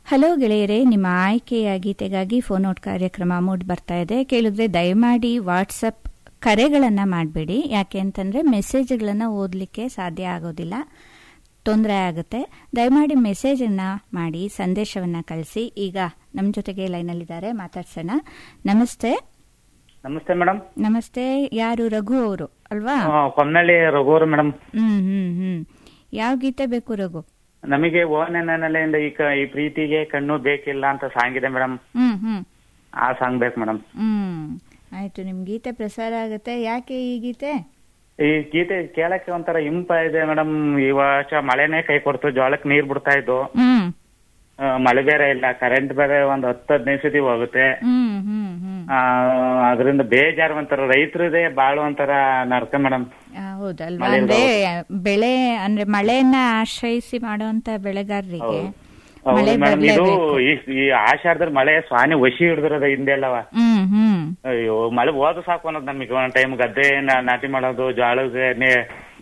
hello ಗೆಳೆಯರೇ ನಿಮ್ಮ ಆಯ್ಕೆಯ ಗೀತೆಗಾಗಿ ಫೋನ್ ಔಟ್ ಕಾರ್ಯಕ್ರಮ ಮೂಡ್ ಬರ್ತಾ ಇದೆ ಕೇಳಿದ್ರೆ ದಯಮಾಡಿ ವಾಟ್ಸಪ್ ಕರೆಗಳನ್ನು ಮಾಡಬೇಡಿ ಯಾಕೆ ಅಂತಂದರೆ ಮೆಸೇಜ್ಗಳನ್ನು ಓದಲಿಕ್ಕೆ ಸಾಧ್ಯ ಆಗೋದಿಲ್ಲ ತೊಂದರೆ ಆಗುತ್ತೆ ದಯಮಾಡಿ ಮೆಸೇಜನ್ನು ಮಾಡಿ ಸಂದೇಶವನ್ನು ಕಳಿಸಿ ಈಗ ನಮ್ಮ ಜೊತೆಗೆ ಲೈನಲ್ಲಿದ್ದಾರೆ ಮಾತಾಡ್ಸೋಣ ನಮಸ್ತೆ ನಮಸ್ತೆ ಮೇಡಮ್ ನಮಸ್ತೆ ಯಾರು ರಘು ಅವರು ಅಲ್ವಾ ಕೊಮ್ನಳ್ಳಿ ರಘುವರು ಮೇಡಮ್ ಹ್ಮ್ ಹ್ಮ್ ಹ್ಮ್ ಯಾವ ಗೀತೆ ಬೇಕು ರಘು ನಮಗೆ ಓನೆನೆಲೆಯಿಂದ ಈ ಕ- ಈ ಪ್ರೀತಿಗೆ ಕಣ್ಣು ಬೇಕಿಲ್ಲ ಅಂತ ಸಾಂಗ್ ಇದೆ ಮೇಡಮ್ ಹ್ಮ್ ಹ್ಮ್ ಆ ಸಾಂಗ್ ಬೇಕು ಮೇಡಮ್ ಹ್ಮ್ ಆಯ್ತು ನಿಮ್ ಗೀತೆ ಪ್ರಸಾರ ಆಗುತ್ತೆ ಯಾಕೆ ಈ ಗೀತೆ ಈ ಗೀತೆ ಕೇಳಕ್ಕೆ ಒಂಥರ ಇಂಪ ಇದೆ ಮೇಡಮ್ ಈ ವರ್ಷ ಮಳೆನೇ ಕೈ ಕೊಡ್ತು ಜೋಳಕ್ಕೆ ನೀರ್ ಬಿಡ್ತಾ ಇದ್ದು ಹ್ಮ್ ಆ, ಮಳೆ ಬೇರೆ ಇಲ್ಲ ಕರೆಂಟ್ ಬೇರೆ ಒಂದ್ ಹತ್ತು ಹದಿನೈದು ಸತಿ ಹೋಗುತ್ತೆ ಹ್ಮ್ ಹ್ಮ್ ಹ್ಮ್ ಆ, ಅದರಿಂದ ಬೇಜಾರು ಒಂಥರ ರೈತರದೇ ಬಾಳು ಒಂಥರ ನರ್ಕ ಮೇಡಮ್ ಆ, ಹೌದಲ್ವಾ ಮಳೆ ಅಂದ್ರೆ ಬೆಳೆ ಅಂದ್ರೆ ಮಳೆಯನ್ನ ಆಶ್ರಯಿಸಿ ಮಾಡುವಂತ ಬೆಳೆಗಾರರಿಗೆ ಮಳೆ ಮೇಡಮ್ ಇದು ಬರ್ಲೇಬೇಕು ಈ- ಈ ಆಷಾಢದಲ್ಲಿ ಮಳೆ ಸ್ವಾನಿ ವಶಿ ಹಿಡಿದಿರೋದು ಹಿಂದೆಲ್ಲವ ಹ್ಮ್ ಹ್ಮ್ ಅಯ್ಯೋ ಮಳೆ ಹೋದ ಸಾಕು ಅನ್ನೋದು ನಮಗೆ ಒಂದ್ ಟೈಮ್ ಗದ್ದೆ ನಾ- ನಾಟಿ ಮಾಡೋದು ಜೋಳಕ್ಕೆ ನೇ-